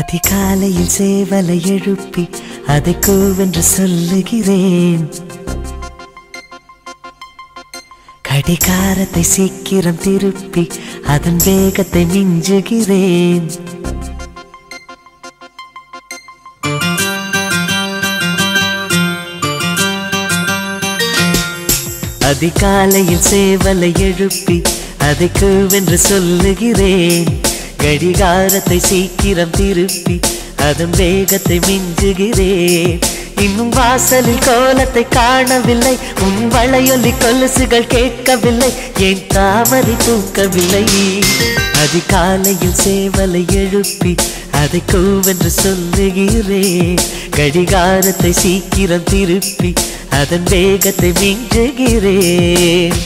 அதிகாலையில் சேவலை எழுப்பி அதை கூவென்று சொல்லுகிறேன் கடிகாரத்தை சீக்கிரம் திருப்பி அதன் வேகத்தை மிஞ்சுகிறேன் அதிகாலையில் சேவலை எழுப்பி அதை கூவென்று சொல்லுகிறேன் கடிகாரத்தை சீக்கிரம் திருப்பி அதன் வேகத்தை மிஞ்சுகிறேன் இன்னும் வாசலில் கோலத்தை காணவில்லை உன் வளையொலி கொலுசுகள் கேட்கவில்லை என் தாமரை தூக்கவில்லை அதிகாலையில் சேவலை எழுப்பி அதை கூவென்று சொல்லுகிறேன் கடிகாரத்தை சீக்கிரம் திருப்பி அதன் வேகத்தை மிஞ்சுகிறேன்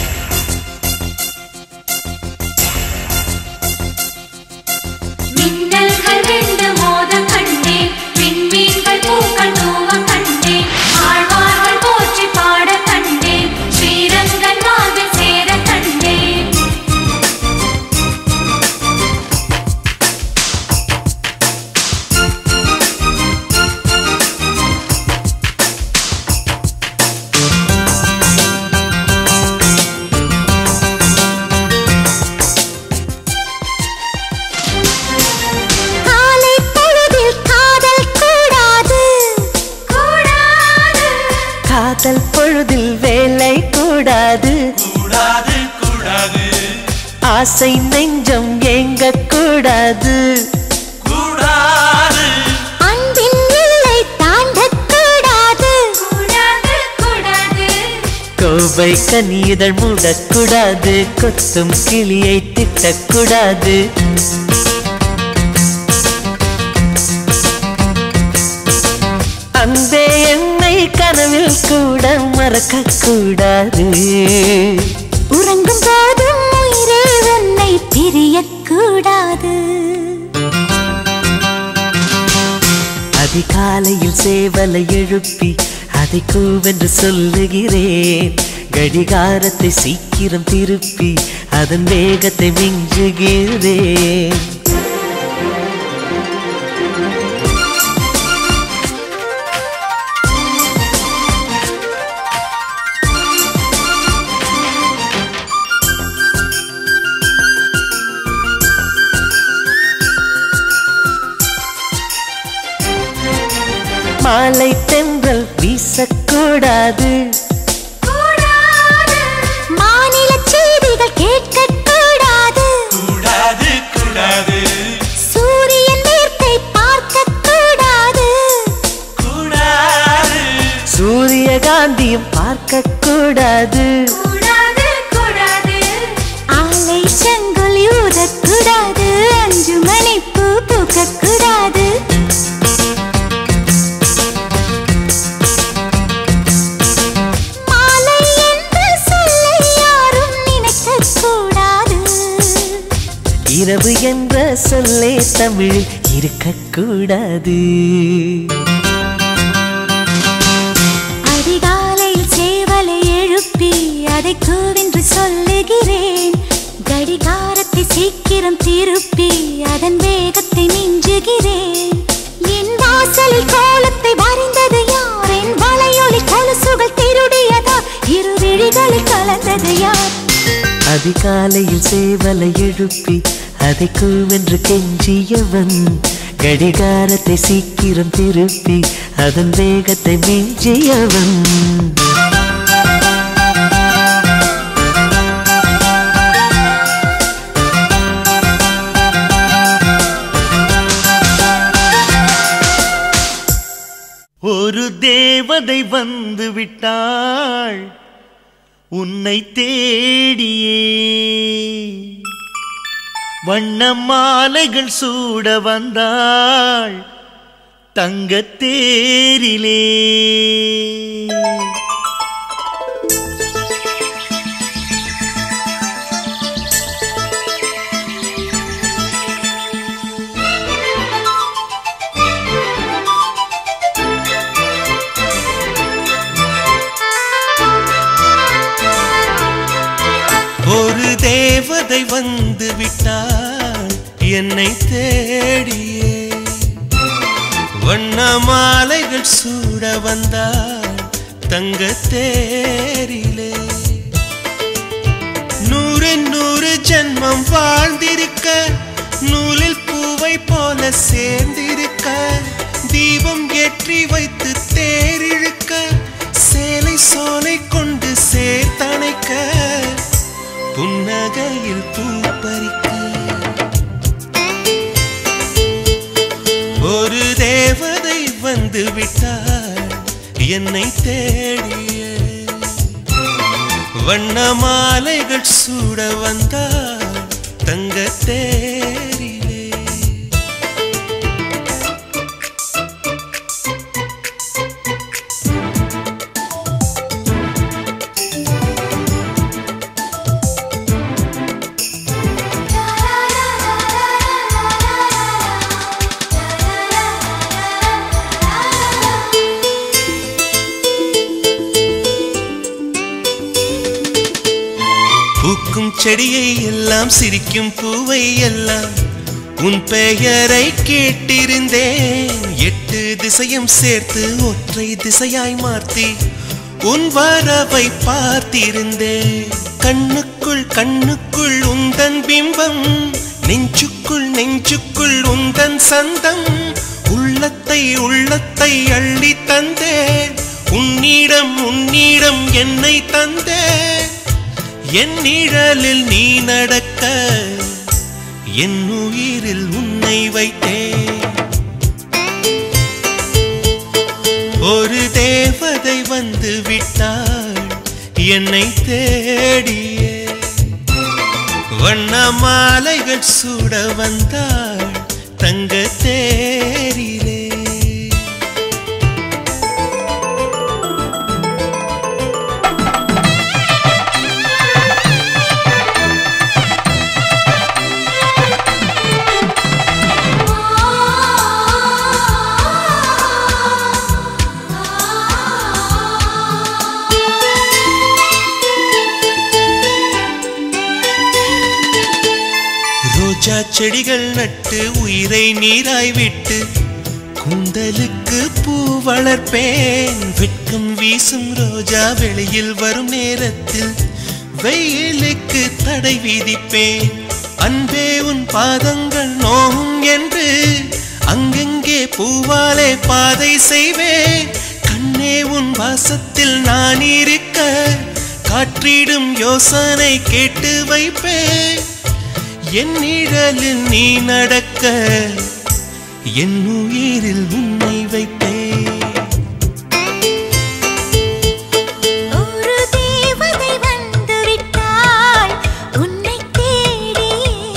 மின்னல்கள் ரெண்டு மோத கண்டேன் விண்மீன்கள் பூக்கள் தூவ கண்டேன் ஆழ்வார்கள் போற்றி பாட கண்டேன் ஸ்ரீரங்கன் வாழ்வில் சேர கண்டேன் காலை பொழுதில் காதல் கூடாது கூடாது காதல் பொழுதில் வேலை கூடாது கூடாது கூடாது ஆசை நெஞ்சம் ஏங்க கூடாது கூடாது அன்பின் எல்லை தாண்டக் கூடாது கூடாது கூடாது கோவை கனியுதழ் மூடக்கூடாது கொத்தும் கிளியை திட்டக்கூடாது அன்பே என்னை கனவில் கூட மறக்க கூடாது உறங்கும் போதும் உயிரே உன்னை பிரியக் கூடாது அதிகாலையில் சேவலை எழுப்பி அதை கூவென்று சொல்லுகிறேன் கடிகாரத்தை சீக்கிரம் திருப்பி அதன் வேகத்தை மிஞ்சுகிறேன் மாலை தென்றல் வீசக்கூடாது கூடாது மாநில செய்திகள் கேட்கக் கூடாது கூடாது கூடாது சூரியன் மேற்கை பார்க்கக் கூடாது கூடாது சூரியகாந்தியும் பார்க்க கூடாது கூடாது கூடாது ஆலை செங்கொலி ஊதக்கூடாது அஞ்சு மணி பூ பூக்கக்கூடாது மாலை என்ற சொல்லை யாரும் நினைக்கக் கூடாது இரவு என்ற சொல்லே தமிழ் இருக்கக்கூடாது அதிகாலையில் சேவலை எழுப்பி அதை கூவென்று சொல்லுகிறேன் கடிகாரத்தை சீக்கிரம் திருப்பி அதன் வேகத்தை மிஞ்சுகிறேன் என் வாசலில் கோலத்தை வரைந்தது யார் என் வளையொலி கொலுசுகள் திருடியதா இரு விழிகளில் கலந்தது யார் அதிகாலையில் சேவலை எழுப்பி அதை கூவென்று கெஞ்சியவன் கடிகாரத்தை சீக்கிரம் திருப்பி அதன் வேகத்தை மிஞ்சியவன் ஒரு தேவதை வந்து விட்டாள் உன்னை தேடியே வண்ண மாலைகள் சூட வந்தாள் தங்கத் தேரிலே ஒரு தேவதை வந்து விட்டாள் என்னை தேடியே வண்ண மாலைகள் சூட வந்தாள் தங்க தேரிலே நூறு நூறு ஜென்மம் வாழ்ந்திருக்க நூலில் பூவை போல சேர்ந்திருக்க தீபம் ஏற்றி வைத்து தேரிழுக்க சேலை சோலை கொண்டு சேர்த்தணைக்க புன்னகையில் பூ பறிக்க ஒரு தேவதை வந்து விட்டார் என்னை தேடிய வண்ண மாலைகள் சூட வந்தார் தங்க தேரிலே பூக்கும் செடியை எல்லாம் சிரிக்கும் பூவை எல்லாம் உன் பெயரை கேட்டிருந்தேன் எட்டு திசையும் சேர்த்து ஒற்றை திசையாய் மாற்றி உன் வரவை பார்த்திருந்தேன் கண்ணுக்குள் கண்ணுக்குள் உந்தன் பிம்பம் நெஞ்சுக்குள் நெஞ்சுக்குள் உந்தன் சந்தம் உள்ளத்தை உள்ளத்தை அள்ளி தந்தேன் உன்னிடம் உன்னிடம் என்னை தந்தேன் என் நிழலில் நீ நடக்க என் உயிரில் உன்னை வைத்தேன் ஒரு தேவதை வந்து விட்டாள் என்னை தேடியே வண்ண மாலைகள் சூட வந்தாள் தங்க தேரிலே ரோஜா செடிகள் நட்டு உயிரை நீராய் விட்டு கூந்தலுக்கு பூ வளர்ப்பேன் வெட்கம் வீசும் ரோஜா வெளியில் வரும் நேரத்தில் வெயிலுக்கு தடை விதிப்பேன் அன்பே உன் பாதங்கள் நோகும் என்று அங்கங்கே பூவாலே பாதை செய்வேன் கண்ணே உன் வாசத்தில் நான் இருக்க காற்றிடும் யோசனை கேட்டு வைப்பேன் என் நிழலில் நீ நடக்க என் உயிரில் உன்னை வைத்தேன் ஒரு தேவதை வந்து விட்டாள் உன்னை தேடி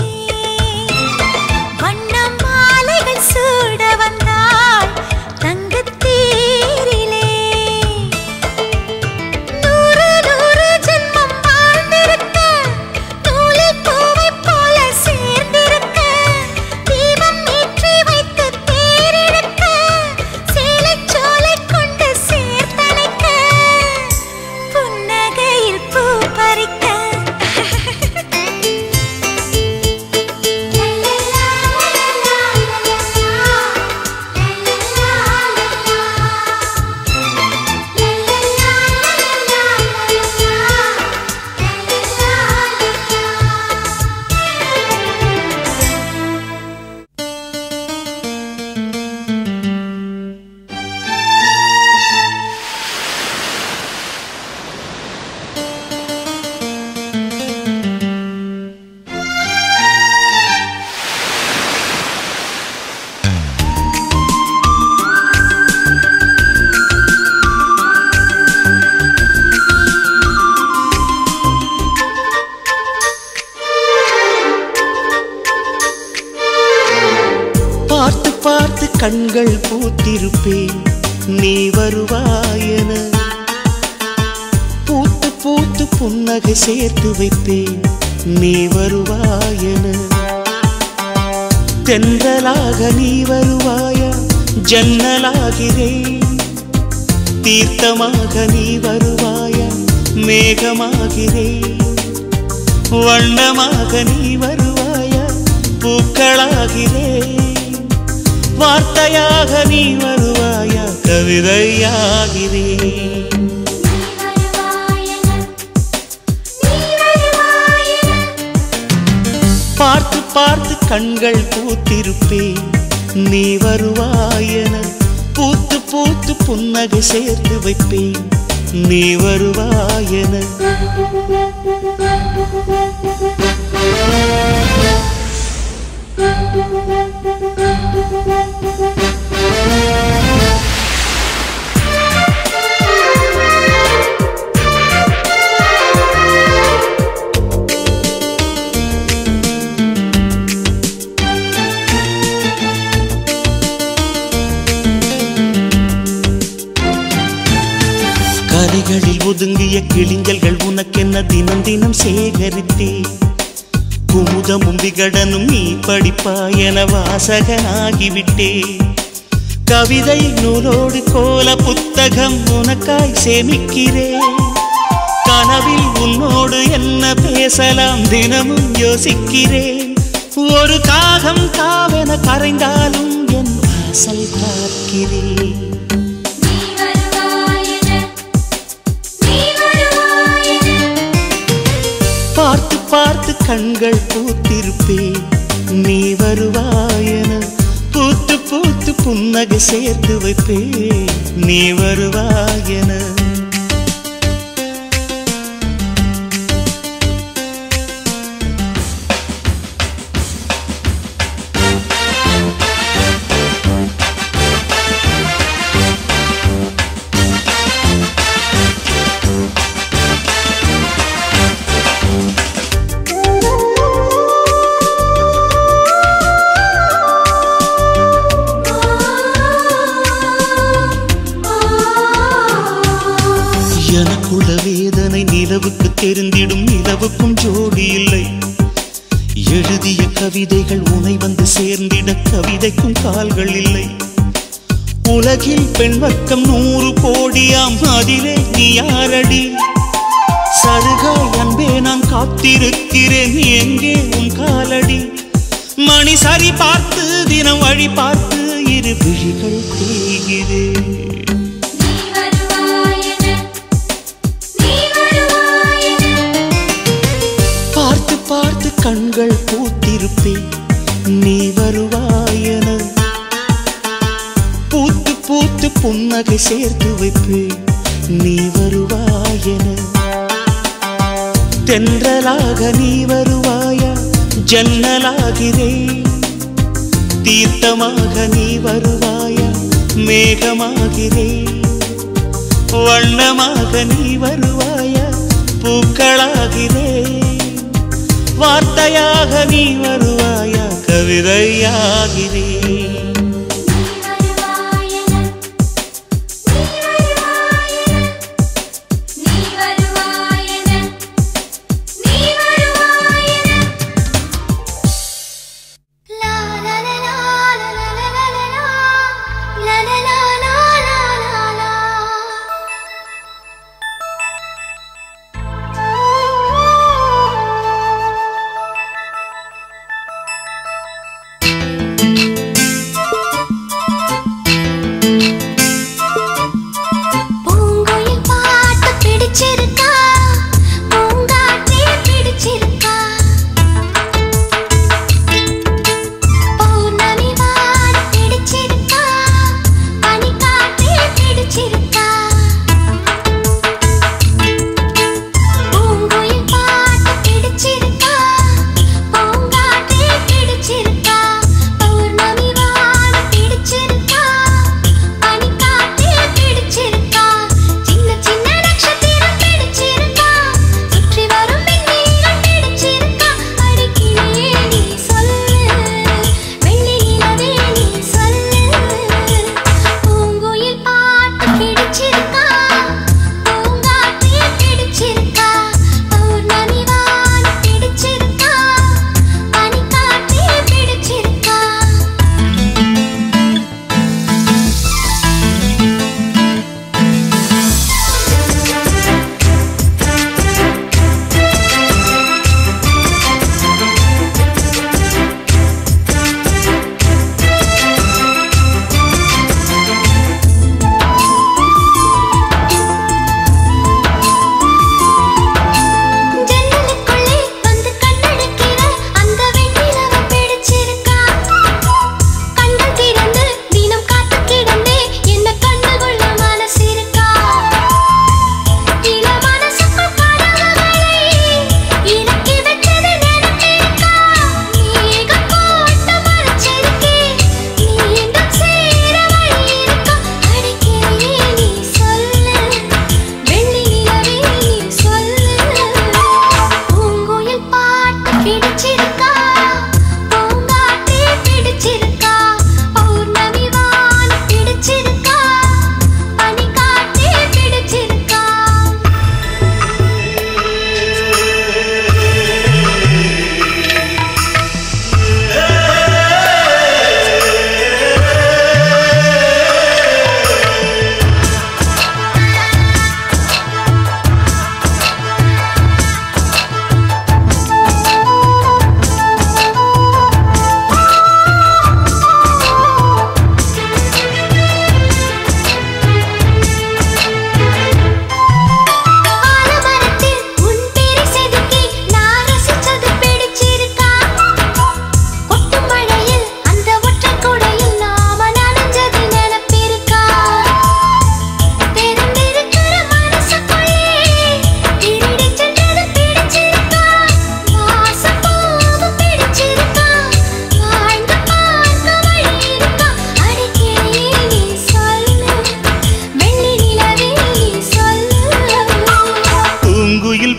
வண்ண மாலைகள் சூட வந்தாள் தங்கத் தேரிலே நூறு நூறு ஜென்மம் வாழ்ந்திருக்க நூலில் பூவைப் போல சேர்ந்திருக்க தீபம் ஏற்றி வைத்து தேரிழுக்க சேலைச் சோலை கொண்டு சேர்த்தணைக்க புன்னகையில் பூ பறிக்க பார்த்து பார்த்து கண்கள் பூத்திருப்பேன் நீ வருவாயென பூத்து பூத்து புன்னகை சேர்த்து வைப்பேன் நீ வருவாயென தென்றலாக நீ வருவாயா ஜன்னலாகிறேன் தீர்த்தமாக நீ வருவாயா மேகமாகிறேன் வண்ணமாக நீ வருவாயா பூக்களாகிறேன் வார்த்தையாக நீ வருவாயா கவிதையாகிறேன் பார்த்து பார்த்து கண்கள் பூத்திருப்பேன் நீ வருவாயென பூத்து பூத்து புன்னகை சேர்த்து வைப்பேன் நீ வருவாயென கரைகளில் ஒதுங்கிய கிளிஞ்சல்கள் உனக்கென்ன தினம் தினம் சேகரித்தேன் குமுதமும் விகடனும் நீ படிப்பாய் என வாசகனாகிவிட்டேன் கவிதை நூலோடு கோல புத்தகம் உனக்காய் சேமிக்கிறேன் கனவில் உன்னோடு என்ன பேசலாம் தினமும் யோசிக்கிறேன் ஒரு காகம் காவென கரைந்தாலும் என் வாசல் பார்க்கிறேன் பார்த்து பார்த்து கண்கள் பூத்திருப்பேன் நீ வருவாயென பூத்து பூத்து புன்னகை சேர்த்து வைப்பேன் நீ வருவாயென எனக்குள்ள வேதனை நிலவுக்கு தெரிந்திடும் நிலவுக்கும் ஜோடி இல்லை எழுதிய கவிதைகள் உனை வந்து சேர்ந்திட கவிதைக்கும் கால்கள் இல்லை உலகில் பெண் பக்கம் நூறு கோடியாம் அதிலே நீ யாரடி சருகாய் அன்பே நான் காத்திருக்கிறேன் எங்கே உன் காலடி மணி சரி பார்த்து தினம் வழி பார்த்து இரு விழிகள் தேய்கிறேன் பார்த்து பார்த்து கண்கள் பூத்திருப்பேன் நீ வருவாயென பூத்து பூத்து புன்னகை சேர்த்து வைப்பேன் நீ வருவாயென தென்றலாக நீ வருவாயா ஜன்னலாகிறேன் தீர்த்தமாக நீ வருவாயா மேகமாகிறேன் வண்ணமாக நீ வருவாயா பூக்களாகிறேன் வார்த்தையாக நீ வருவாயா கவிதையாகிறேன் la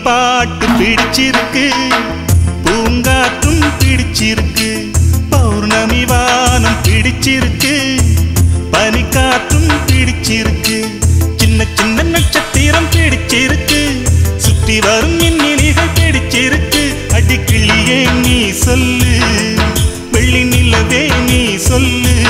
பாட்டு பிடிச்சிருக்கு பூங்காத்தும் பிடிச்சிருக்கு பௌர்ணமி வானம் பிடிச்சிருக்கு பனிக்காத்தும் பிடிச்சிருக்கு சின்ன சின்ன நட்சத்திரம் பிடிச்சிருக்கு சுற்றி வரும் மின்னிலிகள் பிடிச்சிருக்கு அடிக்கிளியே நீ சொல்லு வெள்ளி நிலவே நீ சொல்லு